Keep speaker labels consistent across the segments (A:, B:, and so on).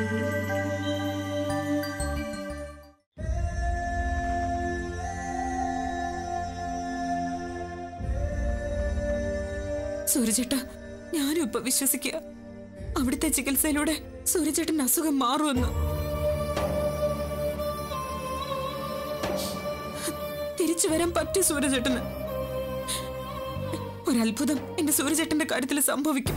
A: സൂര്യചേട്ട ഞാനും ഇപ്പൊ വിശ്വസിക്കുക അവിടുത്തെ ചികിത്സയിലൂടെ സൂര്യചേട്ടൻ അസുഖം മാറുമെന്ന് തിരിച്ചു വരാൻ പറ്റും സൂര്യചേട്ടന് ഒരത്ഭുതം എന്റെ സൂര്യചേട്ടന്റെ കാര്യത്തിൽ സംഭവിക്കും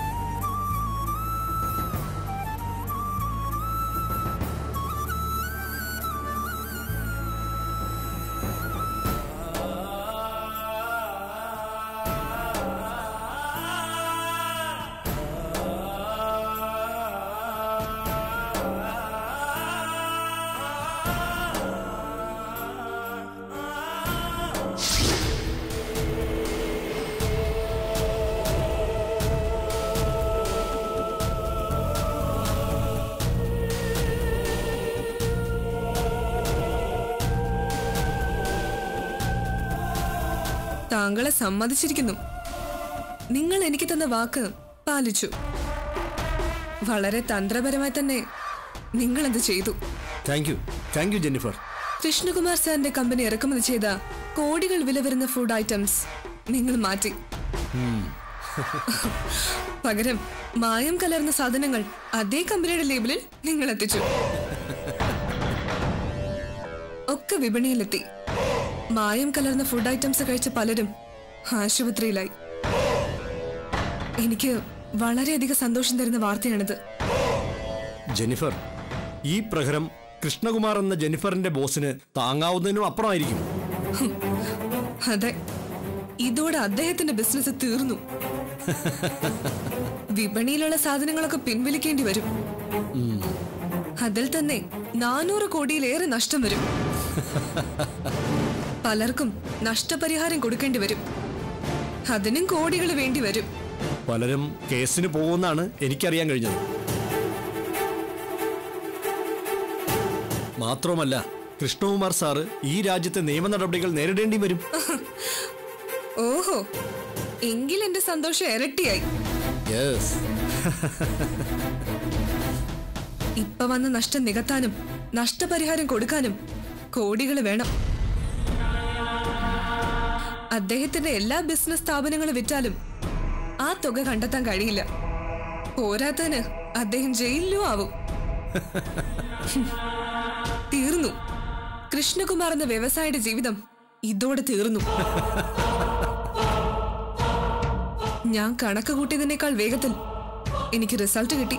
B: താങ്കളെ സമ്മതിച്ചിരിക്കുന്നു നിങ്ങൾ എനിക്ക് തന്ന വാക്ക് പാലിച്ചു വളരെ തന്ത്രപരമായി തന്നെ നിങ്ങൾ അത് ചെയ്തു
C: thank you thank you Jennifer
B: Krishnakumar സാറിന്റെ കമ്പനി ഇറക്കുമതി ചെയ്ത കോടികൾ വില വരുന്ന ഫുഡ് ഐറ്റംസ് നിങ്ങൾ മാറ്റി പകരം മായം കലർന്ന സാധനങ്ങൾ അതേ കമ്പനിയുടെ ലേബിളിൽ നിങ്ങൾ എത്തിച്ചു ഒക്കെ വിപണിയിലെത്തി മായം കലർന്ന ഫുഡ് ഐറ്റംസ് കഴിച്ച പലരും ആശുപത്രിയിലായി എനിക്ക് വളരെയധികം സന്തോഷം തരുന്ന വാർത്തയാണിത്
C: ജെന്നിഫർ ഈ പ്രഹരം കൃഷ്ണകുമാർ എന്ന ജെന്നിഫറിന്റെ ബോസിന് താങ്ങാവുന്നതിനും അപ്പുറമായിരിക്കും
B: അതെ ഇതോടെ അദ്ദേഹത്തിന്റെ ബിസിനസ് തീർന്നു വിപണിയിലുള്ള സാധനങ്ങളൊക്കെ പിൻവലിക്കേണ്ടി വരും അതിൽ തന്നെ നാനൂറ് കോടിയിലേറെ നഷ്ടം വരും പലർക്കും നഷ്ടപരിഹാരം കൊടുക്കേണ്ടി വരും അതിനും കോടികൾ വേണ്ടി വരും
C: പലരും കേസിന് പോകുമെന്നാണ് എനിക്കറിയാൻ കഴിഞ്ഞത് മാത്രവുമല്ല കൃഷ്ണകുമാർ സാറ് ഈ രാജ്യത്തെ നിയമ നടപടികൾ നേരിടേണ്ടി വരും
B: ഓഹോ എങ്കിൽ എന്റെ സന്തോഷം ഇരട്ടിയായി
C: യെസ്
B: ഇപ്പൊ വന്ന നഷ്ടം നികത്താനും നഷ്ടപരിഹാരം കൊടുക്കാനും കോടികൾ വേണം അദ്ദേഹത്തിന്റെ എല്ലാ ബിസിനസ് സ്ഥാപനങ്ങളും വിറ്റാലും ആ തുക കണ്ടെത്താൻ കഴിയില്ല പോരാത്തതിന് അദ്ദേഹം ജയിലിലും ആവും തീർന്നു കൃഷ്ണകുമാർ എന്ന വ്യവസായിയുടെ ജീവിതം ഇതോടെ തീർന്നു ഞാൻ കണക്ക് കൂട്ടിയതിനേക്കാൾ വേഗത്തിൽ എനിക്ക് റിസൾട്ട് കിട്ടി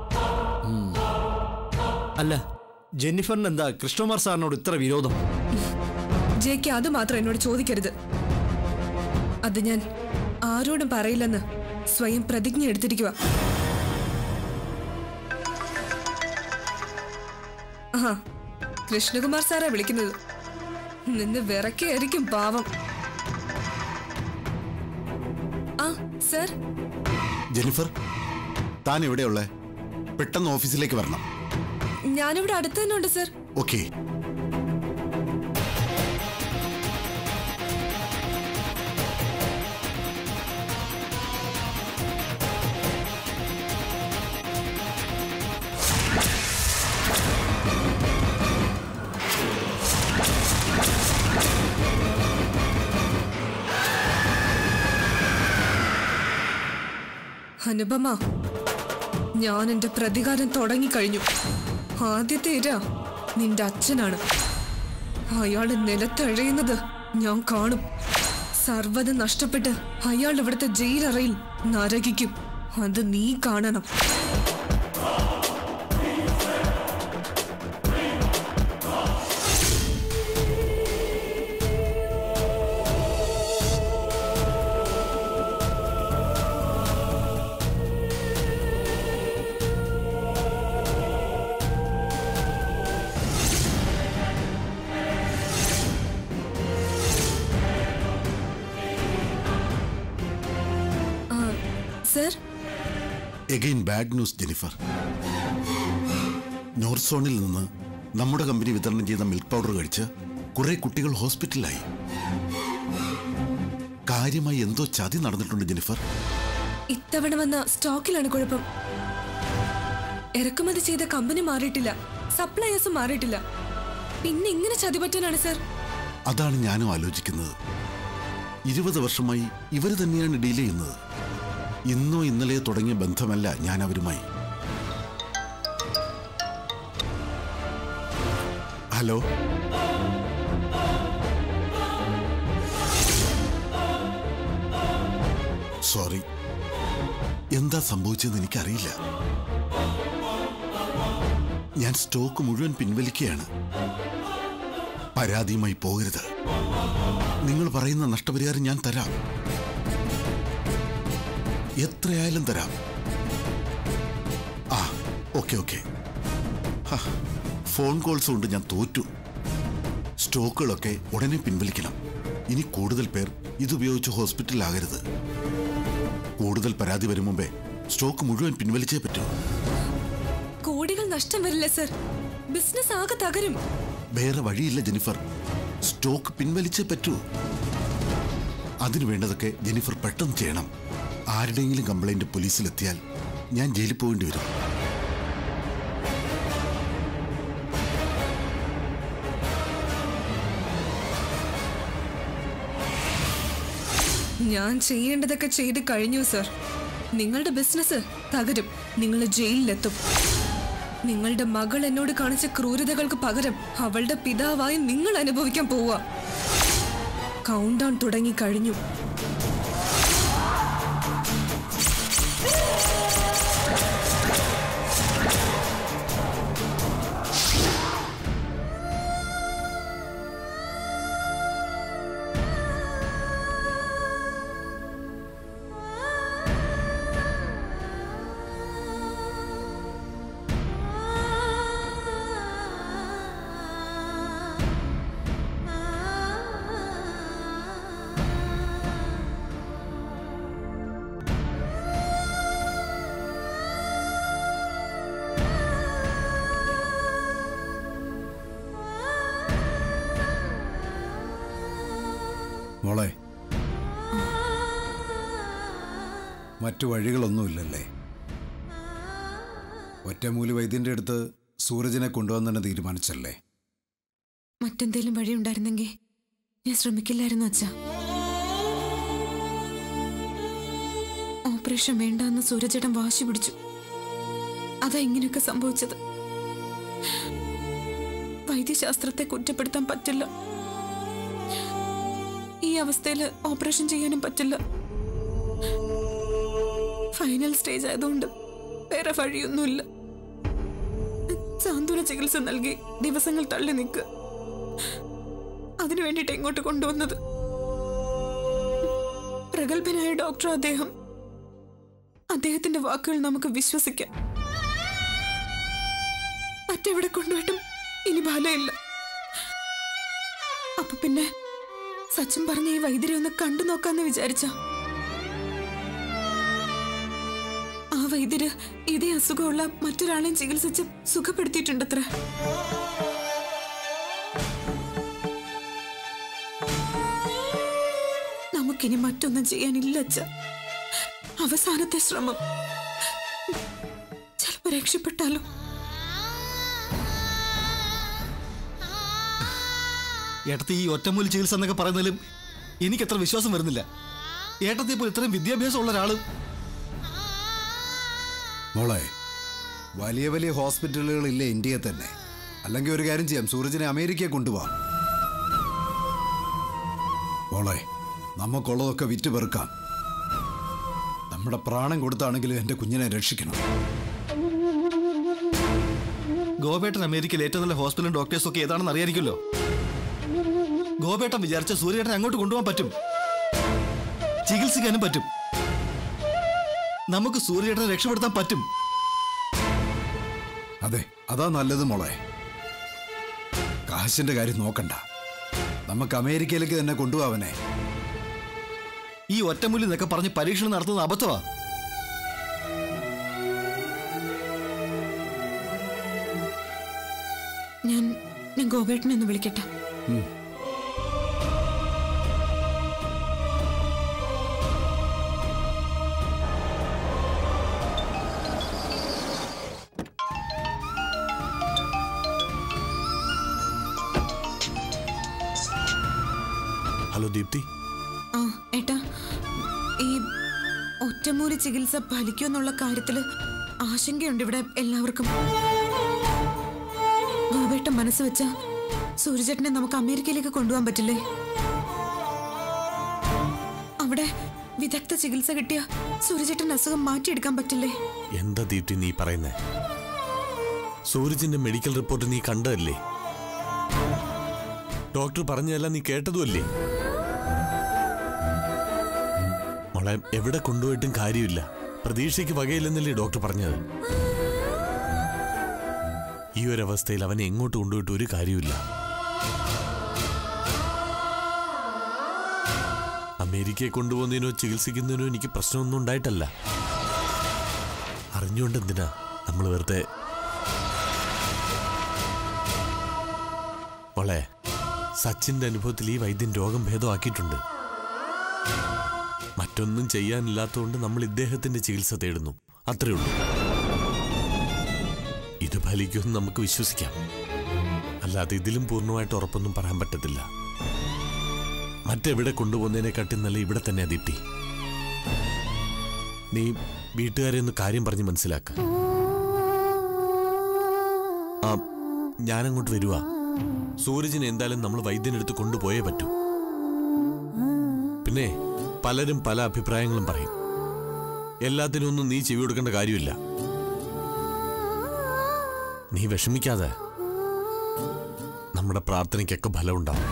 C: അല്ല ജെന്നിഫറിന് എന്താ കൃഷ്ണകുമാർ സാറിനോട് ഇത്ര വിരോധം
B: ജയ്ക്ക് അത് മാത്രം എന്നോട് ചോദിക്കരുത് അത് ഞാൻ ആരോടും പറയില്ലെന്ന് സ്വയം പ്രതിജ്ഞ എടുത്തിരിക്കുക ആ കൃഷ്ണകുമാർ സാറാ വിളിക്കുന്നത് നിന്ന് വിറക്കായിരിക്കും പാവം ആ സർ
D: ജെനിഫർ താൻ എവിടെയുള്ളേ പെട്ടെന്ന് ഓഫീസിലേക്ക് വരണം
B: ഞാനിവിടെ അടുത്ത് തന്നെ ഉണ്ട് സർ
D: ഓക്കെ
B: അനുപമ ഞാൻ എന്റെ പ്രതികാരം തുടങ്ങിക്കഴിഞ്ഞു ആദ്യത്തെ ഇര നിന്റെ അച്ഛനാണ് അയാള് നിലത്തഴയുന്നത് ഞാൻ കാണും സർവ്വത നഷ്ടപ്പെട്ട് അയാൾ ഇവിടുത്തെ ജയിലറയിൽ നരകിക്കും അത് നീ കാണണം sir
D: again bad news Jennifer north സോണിൽ നിന്ന് നമ്മുടെ കമ്പനി വിതരണം ചെയ്ത മിൽക്ക് പൗഡർ കഴിച്ച് കുറെ കുട്ടികൾ ഹോസ്പിറ്റലിലായി കാര്യമായി എന്തോ ചതി നടന്നിട്ടുണ്ട് ജെനിഫർ
B: ഇത്തവണ വന്ന സ്റ്റോക്കിലാണ് കുഴപ്പം ഇറക്കുമതി ചെയ്ത കമ്പനി മാറിയിട്ടില്ല സപ്ലയേഴ്സ് മാറിയിട്ടില്ല പിന്നെ ഇങ്ങനെ ചതിപറ്റാനാണ് സർ
D: അതാണ് ഞാനും ആലോചിക്കുന്നത് ഇരുപത് വർഷമായി ഇവർ തന്നെയാണ് ഡീൽ ചെയ്യുന്നത് ഇന്നോ ഇന്നലെയോ തുടങ്ങിയ ബന്ധമല്ല ഞാൻ അവരുമായി ഹലോ സോറി എന്താ സംഭവിച്ചതെന്ന് എനിക്കറിയില്ല ഞാൻ സ്റ്റോക്ക് മുഴുവൻ പിൻവലിക്കുകയാണ് പരാതിയുമായി പോകരുത് നിങ്ങൾ പറയുന്ന നഷ്ടപരിഹാരം ഞാൻ തരാം എത്രയായാലും തരാം ആ ഓക്കെ ഓക്കെ ഫോൺ കോൾസ് കൊണ്ട് ഞാൻ തോറ്റു സ്റ്റോക്കുകളൊക്കെ ഉടനെ പിൻവലിക്കണം ഇനി കൂടുതൽ പേർ ഇതുപയോഗിച്ച് ഹോസ്പിറ്റലിലാകരുത് കൂടുതൽ പരാതി വരും മുമ്പേ സ്റ്റോക്ക് മുഴുവൻ പിൻവലിച്ചേ പറ്റൂ
B: കോടികൾ നഷ്ടം വരില്ല സർ ബിസിനസ് ആകെ തകരും
D: വേറെ വഴിയില്ല ജെനിഫർ സ്റ്റോക്ക് പിൻവലിച്ചേ പറ്റൂ അതിനു വേണ്ടതൊക്കെ ജെനിഫർ പെട്ടെന്ന് ചെയ്യണം ആരുടെയെങ്കിലും കംപ്ലൈന്റ് പോലീസിലെത്തിയാൽ ഞാൻ ജയിലിൽ പോകേണ്ടി വരും
B: ഞാൻ ചെയ്യേണ്ടതൊക്കെ ചെയ്ത് കഴിഞ്ഞു സർ നിങ്ങളുടെ ബിസിനസ് തകരും നിങ്ങൾ ജയിലിലെത്തും നിങ്ങളുടെ മകൾ എന്നോട് കാണിച്ച ക്രൂരതകൾക്ക് പകരം അവളുടെ പിതാവായി നിങ്ങൾ അനുഭവിക്കാൻ പോവുക കൗണ്ട് ഡൗൺ തുടങ്ങി കഴിഞ്ഞു
E: മോളെ മറ്റു വഴികളൊന്നുമില്ലല്ലേ ഒറ്റമൂലി വൈദ്യന്റെ അടുത്ത് സൂരജിനെ കൊണ്ടുവന്നെ തീരുമാനിച്ചല്ലേ
A: മറ്റെന്തേലും വഴി ഉണ്ടായിരുന്നെങ്കിൽ ഞാൻ ശ്രമിക്കില്ലായിരുന്നു അച്ഛ ഓപ്പറേഷൻ വേണ്ടെന്ന് സൂരജേട്ടൻ വാശി പിടിച്ചു അതാ ഇങ്ങനെയൊക്കെ സംഭവിച്ചത് വൈദ്യശാസ്ത്രത്തെ കുറ്റപ്പെടുത്താൻ പറ്റില്ല ഈ അവസ്ഥയിൽ ഓപ്പറേഷൻ ചെയ്യാനും പറ്റില്ല ഫൈനൽ സ്റ്റേജ് ആയതുകൊണ്ട് വേറെ വഴിയൊന്നുമില്ല സാന്ത്വന ചികിത്സ നൽകി ദിവസങ്ങൾ തള്ളി നിൽക്കുക അതിനു വേണ്ടിയിട്ട് ഇങ്ങോട്ട് കൊണ്ടുവന്നത് പ്രഗത്ഭനായ ഡോക്ടർ അദ്ദേഹം അദ്ദേഹത്തിന്റെ വാക്കുകൾ നമുക്ക് വിശ്വസിക്കാം മറ്റെവിടെ കൊണ്ടുപോയിട്ടും ഇനി ഫലമില്ല അപ്പൊ പിന്നെ സച്ചിൻ പറഞ്ഞ ഈ വൈദ്യരെ ഒന്ന് കണ്ടു നോക്കാന്ന് വിചാരിച്ച ആ വൈദ്യര് ഇതേ അസുഖമുള്ള മറ്റൊരാളെയും ചികിത്സിച്ച് സുഖപ്പെടുത്തിയിട്ടുണ്ടത്രേ നമുക്കിനി മറ്റൊന്നും ചെയ്യാനില്ല അച്ഛ അവസാനത്തെ ശ്രമം ചിലപ്പോ രക്ഷപ്പെട്ടാലോ
C: ഏട്ടത്തി ഈ ഒറ്റമൂലി ചികിത്സ എന്നൊക്കെ പറയുന്നതിലും എനിക്ക് അത്ര വിശ്വാസം വരുന്നില്ല ഏട്ടത്തെ ഇപ്പോൾ ഇത്രയും വിദ്യാഭ്യാസമുള്ള ഒരാള്
E: മോളെ വലിയ വലിയ ഹോസ്പിറ്റലുകളില്ലേ ഇന്ത്യയിൽ തന്നെ അല്ലെങ്കിൽ ഒരു കാര്യം ചെയ്യാം സൂരജിനെ അമേരിക്കയെ കൊണ്ടുപോവാം മോളെ നമുക്കുള്ളതൊക്കെ വിറ്റ് പെറുക്കാം നമ്മുടെ പ്രാണം കൊടുത്താണെങ്കിലും എൻ്റെ കുഞ്ഞിനെ രക്ഷിക്കണം
C: ഗോപേട്ടൻ അമേരിക്കയിൽ ഏറ്റവും നല്ല ഹോസ്പിറ്റലും ഡോക്ടേഴ്സും ഒക്കെ ഏതാണെന്ന് അറിയായിരിക്കുമല്ലോ ഗോപേട്ടൻ വിചാരിച്ച സൂര്യേട്ടനെ അങ്ങോട്ട് കൊണ്ടുപോകാൻ പറ്റും ചികിത്സിക്കാനും പറ്റും നമുക്ക് സൂര്യേട്ടനെ രക്ഷപ്പെടുത്താൻ പറ്റും
E: അതെ അതാ നല്ലത് മോളെ കാശിന്റെ കാര്യം നോക്കണ്ട നമുക്ക് അമേരിക്കയിലേക്ക് തന്നെ കൊണ്ടുപോവനെ
C: ഈ ഒറ്റമൂലി എന്നൊക്കെ പറഞ്ഞ് പരീക്ഷണം നടത്തുന്നത് അബദ്ധമാ
A: ഞാൻ ഞാൻ ഗോപേട്ടനെ ഒന്ന് വിളിക്കട്ടെ
F: ദീപ്തി
A: ആ ഏട്ടാ ഈ ഒറ്റമൂലി ചികിത്സ ഫലിക്കുമെന്നുള്ള കാര്യത്തില് ആശങ്കയുണ്ട് ഇവിടെ എല്ലാവർക്കും ഗോപേട്ടൻ മനസ്സ് വെച്ച സൂര്യചേട്ടനെ നമുക്ക് അമേരിക്കയിലേക്ക് കൊണ്ടുപോകാൻ പറ്റില്ലേ അവിടെ വിദഗ്ധ ചികിത്സ കിട്ടിയ സൂര്യചേട്ടൻ അസുഖം മാറ്റിയെടുക്കാൻ പറ്റില്ലേ
F: എന്താ ദീപ്തി നീ പറയുന്നേ സൂരജിന്റെ മെഡിക്കൽ റിപ്പോർട്ട് നീ കണ്ടതല്ലേ ഡോക്ടർ പറഞ്ഞതെല്ലാം നീ കേട്ടതുമല്ലേ മോളെ എവിടെ കൊണ്ടുപോയിട്ടും കാര്യമില്ല പ്രതീക്ഷയ്ക്ക് വകയില്ലെന്നല്ലേ ഡോക്ടർ പറഞ്ഞത് ഈ ഒരു അവസ്ഥയിൽ അവനെ എങ്ങോട്ട് കൊണ്ടുപോയിട്ട് ഒരു കാര്യമില്ല അമേരിക്കയെ കൊണ്ടുപോകുന്നതിനോ ചികിത്സിക്കുന്നതിനോ എനിക്ക് പ്രശ്നമൊന്നും ഉണ്ടായിട്ടല്ല അറിഞ്ഞുകൊണ്ട് എന്തിനാ നമ്മൾ വെറുതെ മോളെ സച്ചിന്റെ അനുഭവത്തിൽ ഈ വൈദ്യൻ രോഗം ഭേദമാക്കിയിട്ടുണ്ട് മറ്റൊന്നും ചെയ്യാനില്ലാത്തതുകൊണ്ട് നമ്മൾ ഇദ്ദേഹത്തിന്റെ ചികിത്സ തേടുന്നു അത്രേ ഉള്ളൂ ഇത് ഫലിക്കുമെന്ന് നമുക്ക് വിശ്വസിക്കാം അല്ലാതെ ഇതിലും പൂർണ്ണമായിട്ട് ഉറപ്പൊന്നും പറയാൻ പറ്റത്തില്ല മറ്റെവിടെ കൊണ്ടുപോകുന്നതിനെക്കാട്ടി നല്ല ഇവിടെ തന്നെ ദീപ്തി നീ വീട്ടുകാരെ ഒന്ന് കാര്യം പറഞ്ഞ് മനസ്സിലാക്ക ആ ഞാനങ്ങോട്ട് വരുവാ സൂരജിനെ എന്തായാലും നമ്മൾ വൈദ്യനെടുത്ത് കൊണ്ടുപോയേ പറ്റൂ പിന്നെ പലരും പല അഭിപ്രായങ്ങളും പറയും എല്ലാത്തിനും ഒന്നും നീ ചെവി കൊടുക്കേണ്ട കാര്യമില്ല നീ വിഷമിക്കാതെ നമ്മുടെ പ്രാർത്ഥനയ്ക്കൊക്കെ ഫലമുണ്ടാവും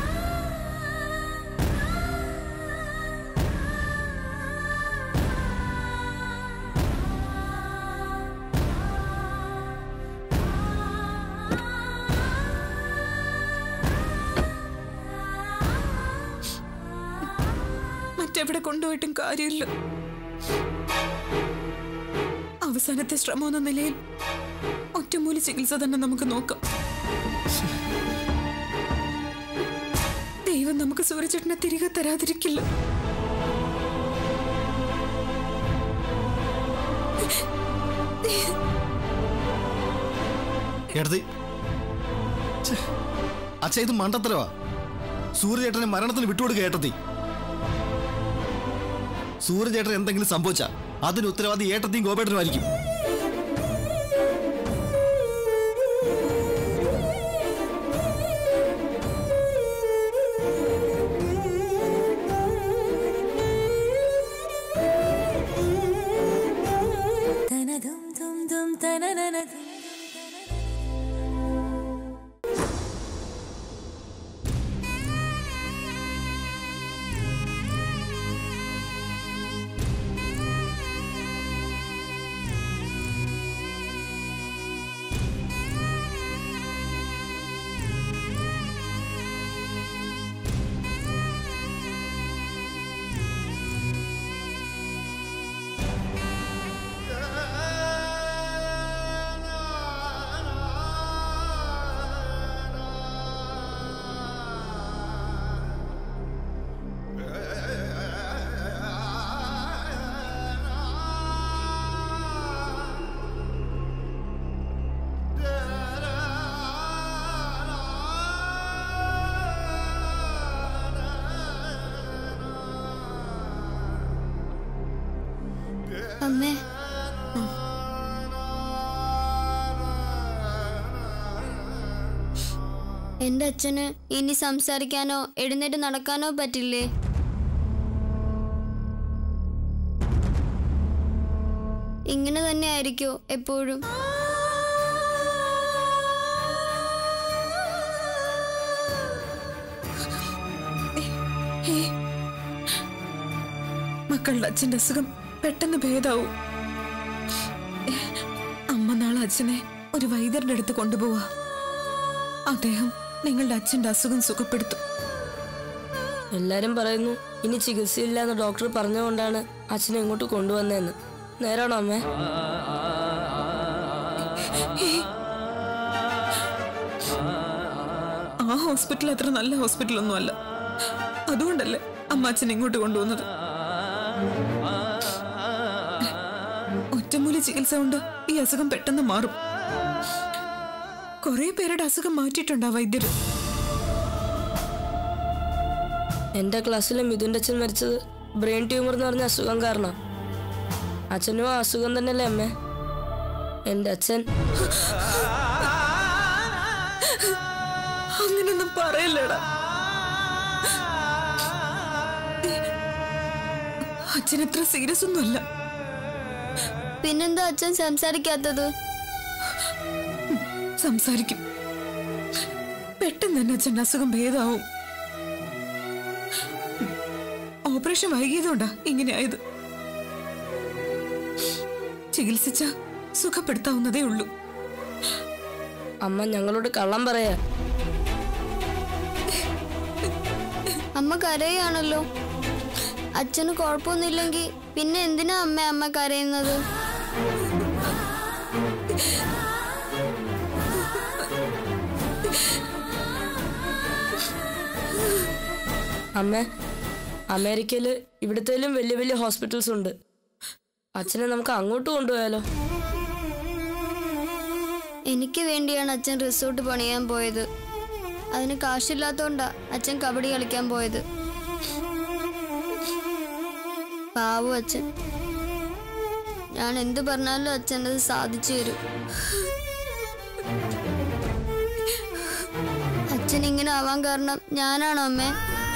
A: മറ്റെവിടെ കൊണ്ടുപോയിട്ടും കാര്യമില്ല അവസാനത്തെ ശ്രമം എന്ന നിലയിൽ ഒറ്റമൂലി ചികിത്സ തന്നെ നമുക്ക് നോക്കാം ദൈവം നമുക്ക് സൂര്യചേട്ടനെ തിരികെ തരാതിരിക്കില്ല
C: എടുത്തി അച്ഛ ഇത് മണ്ടത്തരവാ സൂര്യചേട്ടനെ മരണത്തിന് വിട്ടുകൊടുക്കുക ഏട്ടത്തി സൂര്യചേട്ടൻ എന്തെങ്കിലും സംഭവിച്ച അതിന് ഉത്തരവാദി ഏട്ടത്തിയും ഗോപേട്ടനുമായിരിക്കും
G: അമ്മേ എന്റെ അച്ഛന് ഇനി സംസാരിക്കാനോ എഴുന്നേറ്റ് നടക്കാനോ പറ്റില്ലേ ഇങ്ങനെ തന്നെ ആയിരിക്കോ എപ്പോഴും
A: മക്കളുടെ അച്ഛന്റെ അസുഖം പെട്ടെന്ന് ഭേദാവും അമ്മ നാളെ അച്ഛനെ ഒരു വൈദ്യരുടെ അടുത്ത് കൊണ്ടുപോവാ അദ്ദേഹം നിങ്ങളുടെ അച്ഛന്റെ അസുഖം സുഖപ്പെടുത്തും
H: എല്ലാരും പറയുന്നു ഇനി ചികിത്സയില്ല എന്ന് ഡോക്ടർ പറഞ്ഞുകൊണ്ടാണ് അച്ഛനെ ഇങ്ങോട്ട് കൊണ്ടുവന്നതെന്ന് നേരാണോ അമ്മേ
A: ആ ഹോസ്പിറ്റൽ അത്ര നല്ല ഹോസ്പിറ്റലൊന്നും അല്ല അതുകൊണ്ടല്ലേ അമ്മ അച്ഛനെ ഇങ്ങോട്ട് കൊണ്ടുവന്നത് ഒറ്റമൂലി ചികിത്സ കൊണ്ട് ഈ അസുഖം പെട്ടെന്ന് മാറും കുറെ പേരുടെ അസുഖം മാറ്റിയിട്ടുണ്ടാ വൈദ്യർ
H: എൻ്റെ ക്ലാസ്സിലെ മിഥുൻ്റെ അച്ഛൻ മരിച്ചത് ബ്രെയിൻ ട്യൂമർ എന്ന് പറഞ്ഞ അസുഖം കാരണം അച്ഛനും ആ അസുഖം തന്നെയല്ലേ അമ്മേ എൻ്റെ അച്ഛൻ
A: അങ്ങനെയൊന്നും പറയല്ലടാ അച്ഛൻ അത്ര സീരിയസ് ഒന്നുമല്ല
G: പിന്നെന്താ അച്ഛൻ സംസാരിക്കാത്തത്
A: സംസാരിക്കും പെട്ടെന്ന് തന്നെ അച്ഛൻ്റെ അസുഖം ഭേദമാവും ഓപ്പറേഷൻ വൈകിയതുകൊണ്ടാ ഇങ്ങനെ ആയത് ചികിത്സിച്ച സുഖപ്പെടുത്താവുന്നതേ ഉള്ളൂ
H: അമ്മ ഞങ്ങളോട് കള്ളം പറയാ
G: അമ്മ കരയാണല്ലോ അച്ഛന് കുഴപ്പമൊന്നുമില്ലെങ്കിൽ പിന്നെ എന്തിനാ അമ്മ അമ്മ കരയുന്നത്
H: അമ്മ അമേരിക്കയിൽ ഇവിടത്തേലും വലിയ വലിയ ഹോസ്പിറ്റൽസ് ഉണ്ട് അച്ഛനെ നമുക്ക് അങ്ങോട്ട് കൊണ്ടുപോയാലോ
G: എനിക്ക് വേണ്ടിയാണ് അച്ഛൻ റിസോർട്ട് പണിയാൻ പോയത് അതിന് കാശില്ലാത്തോണ്ടാ അച്ഛൻ കബഡി കളിക്കാൻ പോയത് പാവു അച്ഛൻ ഞാൻ എന്ത് പറഞ്ഞാലും അച്ഛൻ അത് സാധിച്ചു തരും അച്ഛൻ ഇങ്ങനെ ആവാൻ കാരണം ഞാനാണോ അമ്മേ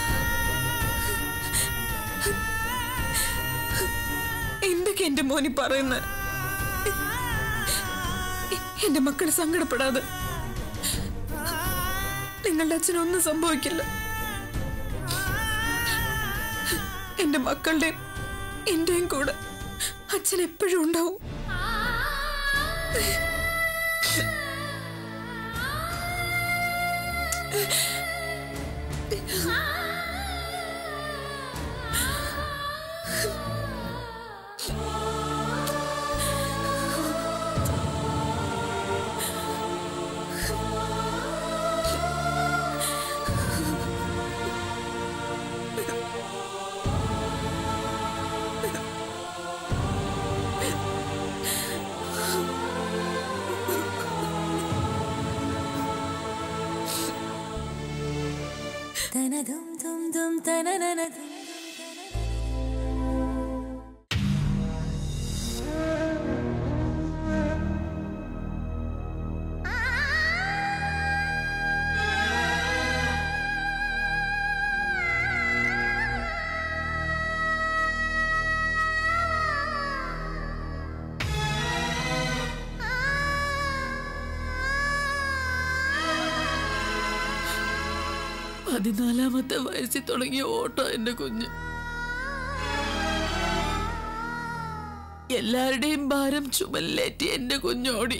A: എന്തൊക്കെ എന്റെ മോനി പറയുന്നത് എന്റെ മക്കൾ സങ്കടപ്പെടാതെ നിങ്ങളുടെ അച്ഛനൊന്നും സംഭവിക്കില്ല എന്റെ മക്കളുടെയും എന്റെയും കൂടെ അച്ഛൻ എപ്പോഴും ഉണ്ടാവും
I: പതിനാലാമത്തെ വയസ്സിൽ തുടങ്ങിയ ഓട്ടോ എന്റെ കുഞ്ഞ് എല്ലാവരുടെയും ഭാരം ചുമലിലേറ്റി എന്റെ കുഞ്ഞോടി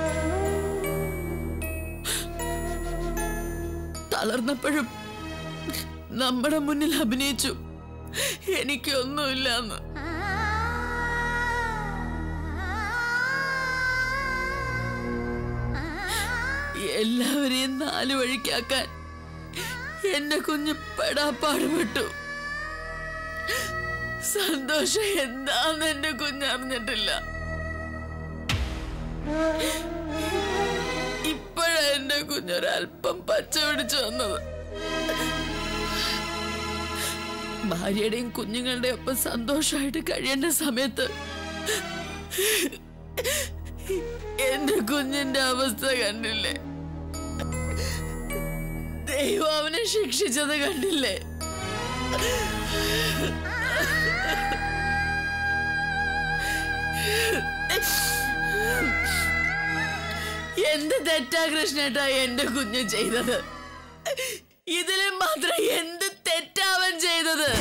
I: തളർന്നപ്പോഴും നമ്മുടെ മുന്നിൽ അഭിനയിച്ചു എനിക്കൊന്നുമില്ലെന്ന് എല്ലാവരെയും നാല് വഴിക്കാക്കാൻ എന്റെ കുഞ്ഞ് പെടാപ്പാടുപെട്ടു സന്തോഷം എന്താന്ന് എന്റെ കുഞ്ഞ് അറിഞ്ഞിട്ടില്ല ഇപ്പോഴാ എന്റെ കുഞ്ഞൊരല്പം പച്ച പിടിച്ചു വന്നത് ഭാര്യയുടെയും കുഞ്ഞുങ്ങളുടെയും ഒപ്പം സന്തോഷമായിട്ട് കഴിയേണ്ട സമയത്ത് എന്റെ കുഞ്ഞിന്റെ അവസ്ഥ കണ്ടില്ലേ ദൈവം അവനെ ശിക്ഷിച്ചത് കണ്ടില്ലേ എന്ത് തെറ്റാ കൃഷ്ണേട്ടാ എന്റെ കുഞ്ഞ് ചെയ്തത് ഇതിലും മാത്രം എന്ത് തെറ്റാവൻ ചെയ്തത്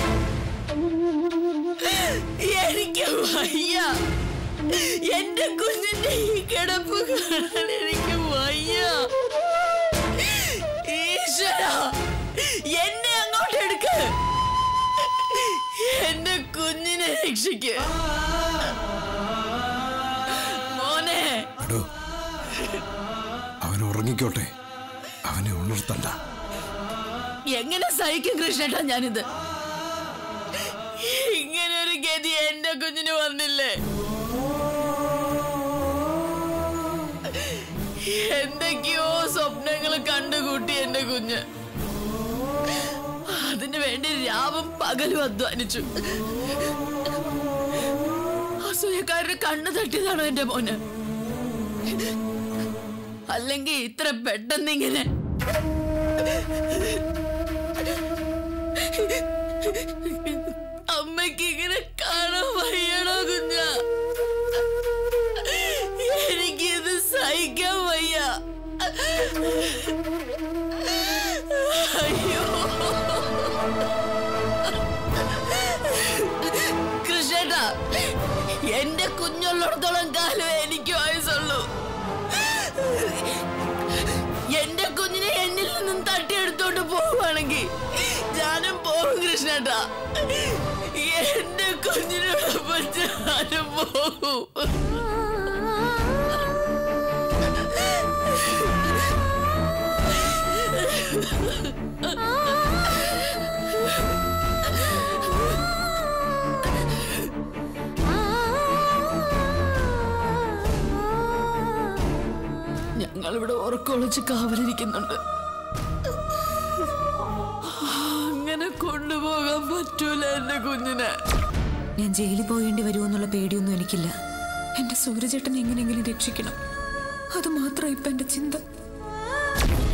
I: എനിക്ക് വയ്യ എന്റെ കുഞ്ഞിന്റെ ഈ കിടപ്പ് കാണാൻ എനിക്ക് വയ്യ ഈശ്വര എന്നെ അങ്ങോട്ട് എടുക്ക് എന്റെ കുഞ്ഞിനെ രക്ഷിക്ക് മോനെ
E: അടോ അവൻ ഉറങ്ങിക്കോട്ടെ അവനെ ഉണർത്തണ്ട
I: എങ്ങനെ സഹിക്കും കൃഷ്ണേട്ടാ ഞാനിത് ഇങ്ങനെ ഒരു ഗതി എന്റെ കുഞ്ഞിന് വന്നില്ലേ എന്തൊക്കെയോ സ്വപ്നങ്ങൾ കണ്ടുകൂട്ടി എന്റെ കുഞ്ഞ് അതിനു വേണ്ടി രാ രാവും പകലും അധ്വാനിച്ചു അസൂയക്കാരുടെ കണ്ണു തട്ടിയതാണോ എന്റെ മോന് അല്ലെങ്കിൽ ഇത്ര പെട്ടെന്ന് ഇങ്ങനെ അമ്മയ്ക്ക് ഇങ്ങനെ കാണാൻ വയ്യണോ കുഞ്ഞ എനിക്കിത് സഹിക്കാൻ വയ്യ അയ്യോ കൃഷ്ണേട്ടാ എന്റെ കുഞ്ഞുള്ളിടത്തോളം കാലം എനിക്ക് വയസ്സുള്ളൂ എന്റെ കുഞ്ഞിനെ എന്നിൽ നിന്നും തട്ടിയെടുത്തോണ്ട് പോവുകയാണെങ്കിൽ ഞാനും പോകും കൃഷ്ണേട്ടാ എന്റെ കുഞ്ഞിനോടൊപ്പം ഞാനും പോകും ഞങ്ങളിവിടെ ഉറക്കൊളിച്ച് കാവലിരിക്കുന്നുണ്ട് അങ്ങനെ കൊണ്ടുപോകാൻ പറ്റൂല എന്റെ കുഞ്ഞിനെ
A: ഞാൻ ജയിലിൽ പോകേണ്ടി വരുമോ പേടിയൊന്നും എനിക്കില്ല എന്റെ സൂര്യചേട്ടനെ എങ്ങനെയെങ്കിലും രക്ഷിക്കണം അത് മാത്രം ഇപ്പൊ എന്റെ ചിന്ത